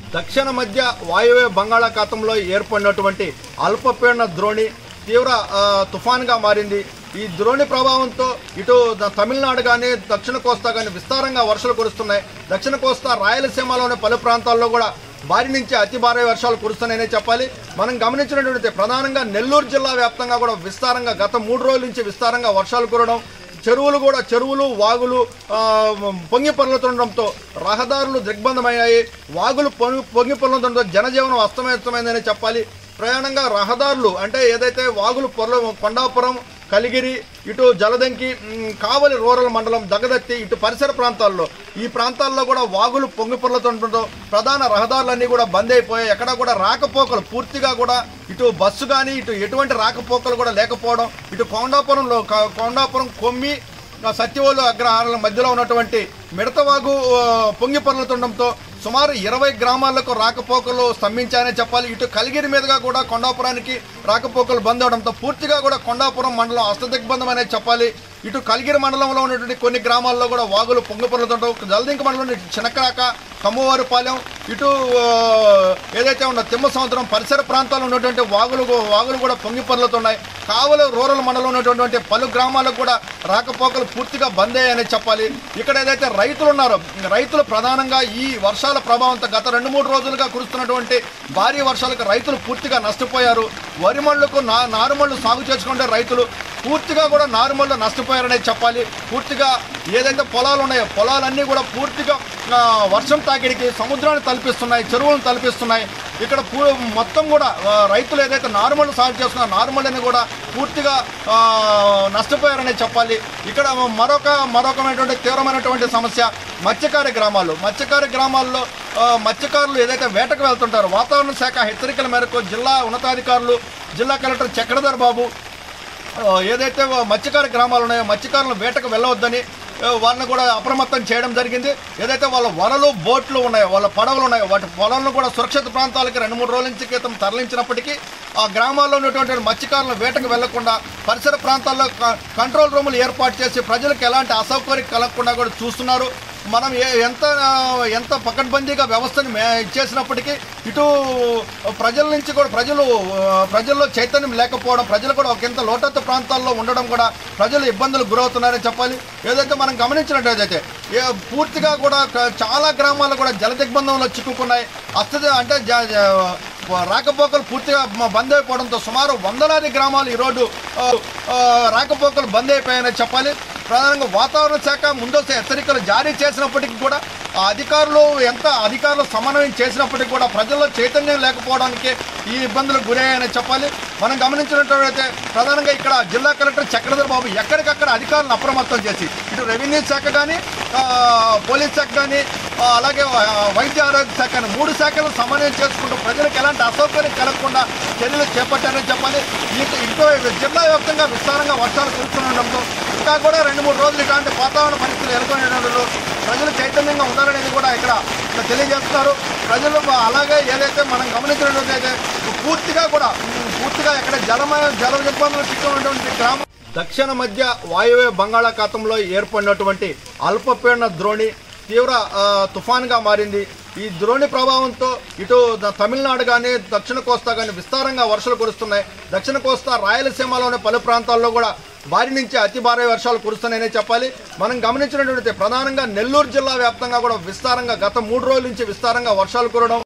దక్షిణ మధ్య వాయువ్య బంగాళాఖాతంలో ఏర్పడినటువంటి అల్పపీడన ద్రోణి తీవ్ర ఆ, తుఫాన్గా మారింది ఈ ద్రోణి ప్రభావంతో ఇటు ద- తమిళనాడు కానీ దక్షిణ కోస్తా కానీ విస్తారంగా వర్షాలు కురుస్తున్నాయి దక్షిణ కోస్తా రాయలసీమలోని పలు ప్రాంతాల్లో కూడా భారీ నుంచి అతి భారీ వర్షాలు కురుస్తున్నాయనే చెప్పాలి మనం గమనించినటువంటి ప్రధానంగా నెల్లూరు జిల్లా వ్యాప్తంగా కూడా విస్తారంగా గత మూడు రోజుల నుంచి విస్తారంగా వర్షాలు కురవడం చెరువులు కూడా చెరువులు వాగులు ఆ, పొంగి పొరలుతుండడంతో రహదారులు దిగ్బంధమయ్యాయి వాగులు పొంగి పొంగి పొరలుతుండడంతో జనజీవనం అస్తమస్తమైందని చెప్పాలి ప్రయాణంగా రహదారులు అంటే ఏదైతే వాగులు పొరలు కొండాపురం కలిగిరి ఇటు జలదంకి మ్, కావలి రూరల్ మండలం దగదత్తి ఇటు పరిసర ప్రాంతాల్లో ఈ ప్రాంతాల్లో కూడా వాగులు పొంగి పొరలుతుండడంతో ప్రధాన రహదారులన్నీ కూడా బంద్ అయిపోయాయి ఎక్కడ కూడా రాకపోకలు పూర్తిగా కూడా ఇటు బస్సు కానీ ఇటు ఎటువంటి రాకపోకలు కూడా లేకపోవడం ఇటు కొండాపురంలో క- కొండాపురం కొమ్మి ఆ సత్యవోలు అగ్రహారాల మధ్యలో ఉన్నటువంటి మిడతవాగు ఆ, పొంగి పొరలుతుండడంతో సుమారు ఇరవై గ్రామాలకు రాకపోకలు స్తంభించాయని చెప్పాలి ఇటు కలిగిరి మీదుగా కూడా కొండాపురానికి రాకపోకలు బంద్ అవడంతో పూర్తిగా కూడా కొండాపురం మండలం అస్తదిగ్బంధం అనేది చెప్పాలి ఇటు కలిగిరి మండలంలో ఉన్నటువంటి కొన్ని గ్రామాల్లో కూడా వాగులు పొంగి పొరలుతుండవు జలదింక మండలం ఇటు చినకరాక కమ్మవారిపాలెం ఇటు ఆ, ఏదైతే ఉన్న తిమ్మ సముద్రం పరిసర ప్రాంతాల్లో ఉన్నటువంటి వాగులు వాగులు కూడా పొంగి పొరలుతున్నాయి కావలి రూరల్ మండలం ఉన్నటువంటి పలు గ్రామాలకు కూడా రాకపోకలు పూర్తిగా బంద్ అయ్యాయని చెప్పాలి ఇక్కడ ఏదైతే రైతులు ఉన్నారో రైతులు ప్రధానంగా ఈ వర్షాల ప్రభావంతో గత రెండు మూడు రోజులుగా కురుస్తున్నటువంటి భారీ వర్షాలకు రైతులు పూర్తిగా నష్టపోయారు వరి మళ్ళకు నా నారుమళ్ళు సాగు చేసుకుంటే రైతులు పూర్తిగా కూడా నారుమళ్ళు నష్టపోయారనే చెప్పాలి పూర్తిగా ఏదైతే పొలాలు ఉన్నాయో పొలాలన్నీ కూడా పూర్తిగా ఆ, వర్షం తాకిడికి సముద్రాన్ని తలపిస్తున్నాయి చెరువులను తలపిస్తున్నాయి ఇక్కడ పూ మొత్తం కూడా ఆ, రైతులు ఏదైతే నార్మల్ సాగు చేస్తున్నారో నార్మల్ని కూడా పూర్తిగా ఆ, నష్టపోయారనే చెప్పాలి ఇక్కడ మరొక మరొకమైనటువంటి తీవ్రమైనటువంటి సమస్య మత్స్యకార గ్రామాలు మత్స్యకార గ్రామాల్లో ఆ, మత్స్యకారులు ఏదైతే వేటకు వెళ్తుంటారో వాతావరణ శాఖ హెచ్చరికల మేరకు జిల్లా ఉన్నతాధికారులు జిల్లా కలెక్టర్ చక్రధర్ బాబు ఆ, ఏదైతే మత్స్యకార గ్రామాలు ఉన్నాయో మత్స్యకారులు వేటకు వెళ్ళవద్దని ఆ, వాళ్ళని కూడా అప్రమత్తం చేయడం జరిగింది ఏదైతే వాళ్ళ వలలు బోట్లు ఉన్నాయో వాళ్ళ పడవలు ఉన్నాయో వాటి పొలాలను కూడా సురక్షిత ప్రాంతాలకి రెండు మూడు రోజుల నుంచి క్రితం తరలించినప్పటికీ ఆ గ్రామాల్లో ఉన్నటువంటి మత్స్యకారులు వేటకు వెళ్లకుండా పరిసర ప్రాంతాల్లో క- కంట్రోల్ రూములు ఏర్పాటు చేసి ప్రజలకు ఎలాంటి అసౌకర్యం కలగకుండా కూడా చూస్తున్నారు మనం ఏ ఎంత ఆ, ఎంత పకడ్బందీగా వ్యవస్థని మే ఇచ్చేసినప్పటికీ ఇటు ప్రజల నుంచి కూడా ప్రజలు ఆ, ప్రజల్లో చైతన్యం లేకపోవడం ప్రజలు కూడా ఒక ఇంత లోతత్తు ప్రాంతాల్లో ఉండడం కూడా ప్రజలు ఇబ్బందులకు గురవుతున్నారని చెప్పాలి ఏదైతే మనం గమనించినట్టయితే ఏ పూర్తిగా కూడా క- చాలా గ్రామాలు కూడా జల దిగ్బంధంలో చిక్కుకున్నాయి అస్త అంటే జ- జ- రాకపోకలు పూర్తిగా మ- బంద్ అయిపోవడంతో సుమారు వందలాది గ్రామాలు ఈరోజు ఆ, ఆ, రాకపోకలు బంద్ అయిపోయాయని చెప్పాలి ప్రధానంగా వాతావరణ శాఖ ముందస్తు హెచ్చరికలు జారీ చేసినప్పటికీ కూడా ఆ అధికారులు ఎంత అధికారులు సమన్వయం చేసినప్పటికీ కూడా ప్రజల్లో చైతన్యం లేకపోవడానికి ఈ ఇబ్బందులకు గురయ్యాయని చెప్పాలి మనం గమనించినట్లయితే ప్రధానంగా ఇక్కడ జిల్లా కలెక్టర్ చక్రధర్ బాబు ఎక్కడికక్కడ అధికారులను అప్రమత్తం చేసి ఇటు రెవెన్యూ శాఖ కానీ పోలీస్ శాఖ కానీ అలాగే ఆ, వైద్య ఆరోగ్య శాఖ కానీ మూడు శాఖలు సమన్వయం చేసుకుంటూ ప్రజలకు ఎలాంటి అసౌకర్యం కలగకుండా చర్యలు చేపట్టారని చెప్పాలి ఇటు ఇటు జిల్లా వ్యాప్తంగా విస్తారంగా వర్షాలు కురుస్తుండడంతో ఇంకా కూడా రెండు మూడు రోజులు ఇలాంటి వాతావరణ పరిస్థితులు ఎదుర్కొనేటప్పుడు ప్రజలు చైతన్యంగా ఉండాలనేది కూడా ఇక్కడ ఇక్కడ తెలియజేస్తున్నారు ప్రజలు అలాగే ఏదైతే మనం గమనించినట్లయితే పూర్తిగా కూడా ఉమ్, పూర్తిగా ఇక్కడ జలమయ జల ఇబ్బందులు చిక్కున్నటువంటి గ్రామం దక్షిణ మధ్య వాయువ్య బంగాళాఖాతంలో ఏర్పడినటువంటి అల్పపీడన ద్రోణి తీవ్ర ఆ, తుఫాన్గా మారింది ఈ ద్రోణి ప్రభావంతో ఇటు ద- తమిళనాడు కానీ దక్షిణ కోస్తా కానీ విస్తారంగా వర్షాలు కురుస్తున్నాయి దక్షిణ కోస్తా రాయలసీమలోని పలు ప్రాంతాల్లో కూడా భారీ నుంచి అతి భారీ వర్షాలు కురుస్తున్నాయనే చెప్పాలి మనం గమనించినటువంటి ప్రధానంగా నెల్లూరు జిల్లా వ్యాప్తంగా కూడా విస్తారంగా గత మూడు రోజుల నుంచి విస్తారంగా వర్షాలు కురవడం